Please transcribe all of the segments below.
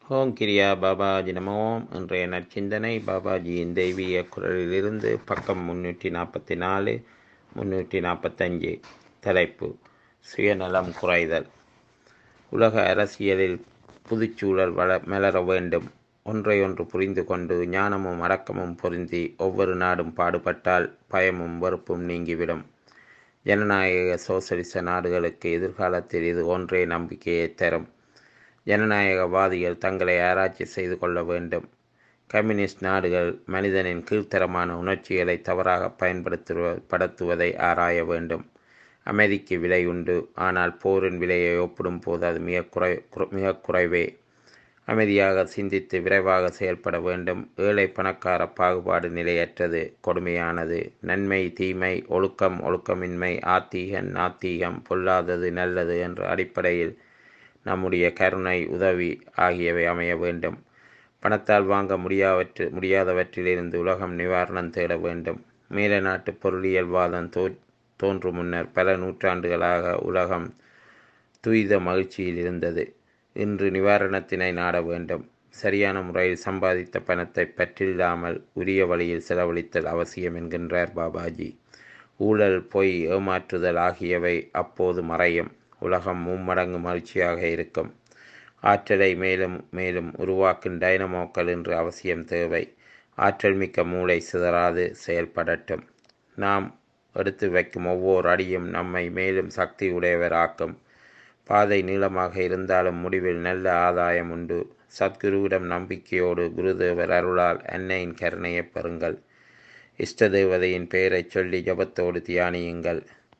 ஓம் கிரியா பாபாஜி நமோம் இன்றைய நற்சிந்தனை பாபாஜியின் தெய்வீக குரலிலிருந்து பக்கம் முன்னூற்றி நாற்பத்தி நாலு முன்னூற்றி நாற்பத்தஞ்சு தலைப்பு சுயநலம் குறைதல் உலக அரசியலில் புதுச்சூழல் வள மலர வேண்டும் ஒன்றை ஒன்று புரிந்து கொண்டு ஞானமும் அடக்கமும் பொருந்தி ஒவ்வொரு நாடும் பாடுபட்டால் பயமும் வெறுப்பும் நீங்கிவிடும் ஜனநாயக சோசலிச நாடுகளுக்கு எதிர்காலத்தில் இது ஒன்றே நம்பிக்கையை தரும் ஜனநாயகவாதிகள் தங்களை ஆராய்ச்சி செய்து கொள்ள வேண்டும் கம்யூனிஸ்ட் நாடுகள் மனிதனின் கீழ்த்தரமான உணர்ச்சிகளை தவறாக பயன்படுத்துவ படுத்துவதை ஆராய வேண்டும் அமைதிக்கு விலை உண்டு ஆனால் போரின் விலையை ஒப்பிடும் போது அது மிக குறை மிக குறைவே அமைதியாக சிந்தித்து விரைவாக செயல்பட வேண்டும் ஏழை பணக்கார பாகுபாடு நிலையற்றது கொடுமையானது நன்மை தீமை ஒழுக்கம் ஒழுக்கமின்மை ஆத்தீகன் நாத்தீகம் பொல்லாதது நல்லது என்ற அடிப்படையில் நம்முடைய கருணை உதவி ஆகியவை அமைய வேண்டும் பணத்தால் வாங்க முடியாவற்று முடியாதவற்றிலிருந்து உலகம் நிவாரணம் தேட வேண்டும் மேல நாட்டு பொருளியல்வாதம் தோ தோன்று முன்னர் பல நூற்றாண்டுகளாக உலகம் துரித மகிழ்ச்சியில் இருந்தது இன்று நிவாரணத்தினை நாட வேண்டும் சரியான முறையில் சம்பாதித்த பணத்தை பற்றில்லாமல் உரிய வழியில் செலவழித்தல் அவசியம் என்கின்றார் பாபாஜி ஊழல் பொய் ஏமாற்றுதல் ஆகியவை அப்போது மறையும் உலகம் மும்மடங்கு மகிழ்ச்சியாக இருக்கும் ஆற்றலை மேலும் மேலும் உருவாக்கும் டைனமோக்கள் என்று அவசியம் தேவை ஆற்றல் மிக்க மூளை சிதறாது செயல்படட்டும் நாம் எடுத்து வைக்கும் ஒவ்வொரு அடியும் நம்மை மேலும் சக்தி உடையவராக்கும் பாதை நீளமாக இருந்தாலும் முடிவில் நல்ல ஆதாயம் உண்டு சத்குருவிடம் நம்பிக்கையோடு குருதேவர் அருளால் அன்னையின் கருணையை பெறுங்கள் இஷ்ட தேவதையின் பெயரைச் சொல்லி ஜபத்தோடு தியானியுங்கள்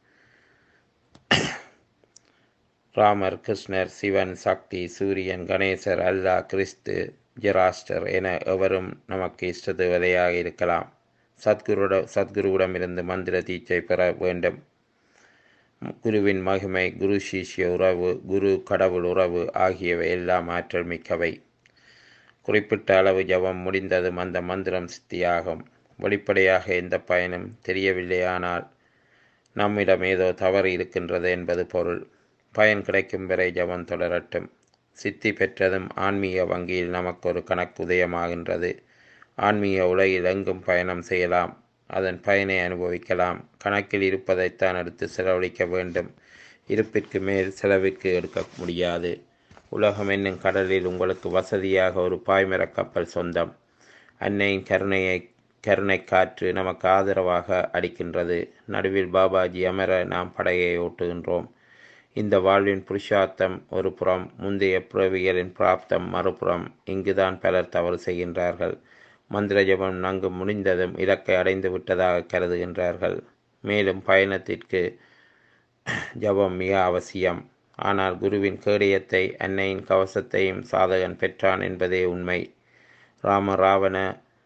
ராமர் கிருஷ்ணர் சிவன் சக்தி சூரியன் கணேசர் அல்லா கிறிஸ்து ஜெராஸ்டர் என எவரும் நமக்கு இஷ்ட தேவதையாக இருக்கலாம் சத்குருட சத்குருவிடமிருந்து மந்திர தீட்சை பெற வேண்டும் குருவின் மகிமை குரு சிஷ்ய உறவு குரு கடவுள் உறவு ஆகியவை எல்லாம் ஆற்றல் மிக்கவை குறிப்பிட்ட அளவு ஜபம் முடிந்ததும் அந்த மந்திரம் சித்தியாகும் வெளிப்படையாக எந்த பயனும் தெரியவில்லையானால் நம்மிடம் ஏதோ தவறு இருக்கின்றது என்பது பொருள் பயன் கிடைக்கும் வரை ஜபம் தொடரட்டும் சித்தி பெற்றதும் ஆன்மீக வங்கியில் நமக்கு ஒரு கணக்கு உதயமாகின்றது ஆன்மீக உலகில் எங்கும் பயணம் செய்யலாம் அதன் பயனை அனுபவிக்கலாம் கணக்கில் இருப்பதைத்தான் எடுத்து செலவழிக்க வேண்டும் இருப்பிற்கு மேல் செலவிற்கு எடுக்க முடியாது உலகம் என்னும் கடலில் உங்களுக்கு வசதியாக ஒரு பாய்மர கப்பல் சொந்தம் அன்னையின் கருணையை கருணை காற்று நமக்கு ஆதரவாக அடிக்கின்றது நடுவில் பாபாஜி அமர நாம் படையை ஓட்டுகின்றோம் இந்த வாழ்வின் புருஷார்த்தம் ஒரு புறம் முந்தைய புறவிகளின் பிராப்தம் மறுபுறம் இங்குதான் பலர் தவறு செய்கின்றார்கள் மந்திர ஜபம் நன்கு முடிந்ததும் இலக்கை அடைந்து விட்டதாக கருதுகின்றார்கள் மேலும் பயணத்திற்கு ஜபம் மிக அவசியம் ஆனால் குருவின் கேடயத்தை அன்னையின் கவசத்தையும் சாதகன் பெற்றான் என்பதே உண்மை ராம ராவண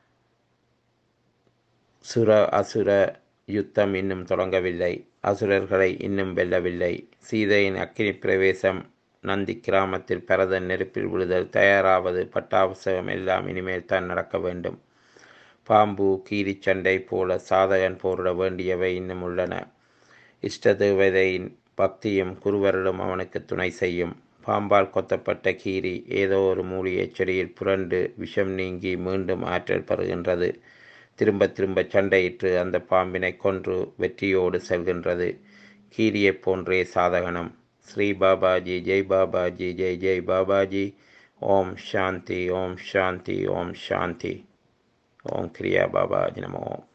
சுர அசுர யுத்தம் இன்னும் தொடங்கவில்லை அசுரர்களை இன்னும் வெல்லவில்லை சீதையின் அக்கினி பிரவேசம் நந்தி கிராமத்தில் பரதன் நெருப்பில் விழுதல் தயாராவது பட்டாபிஷேகம் எல்லாம் இனிமேல் தான் நடக்க வேண்டும் பாம்பு கீரி சண்டை போல சாதகன் போரிட வேண்டியவை இன்னும் உள்ளன இஷ்ட தேவதையின் பக்தியும் குருவருளும் அவனுக்கு துணை செய்யும் பாம்பால் கொத்தப்பட்ட கீரி ஏதோ ஒரு மூலிகை செடியில் புரண்டு விஷம் நீங்கி மீண்டும் ஆற்றல் பெறுகின்றது திரும்ப திரும்ப சண்டையிட்டு அந்த பாம்பினை கொன்று வெற்றியோடு செல்கின்றது கீரியைப் போன்றே சாதகனம் ஸ்ரீ பாபாஜி ஜெய் பாபாஜி ஜெய் ஜெய் பாபாஜி ஓம் சாந்தி ஓம் சாந்தி ஓம் சாந்தி ஓம் கிரியா பாபாஜி நமோ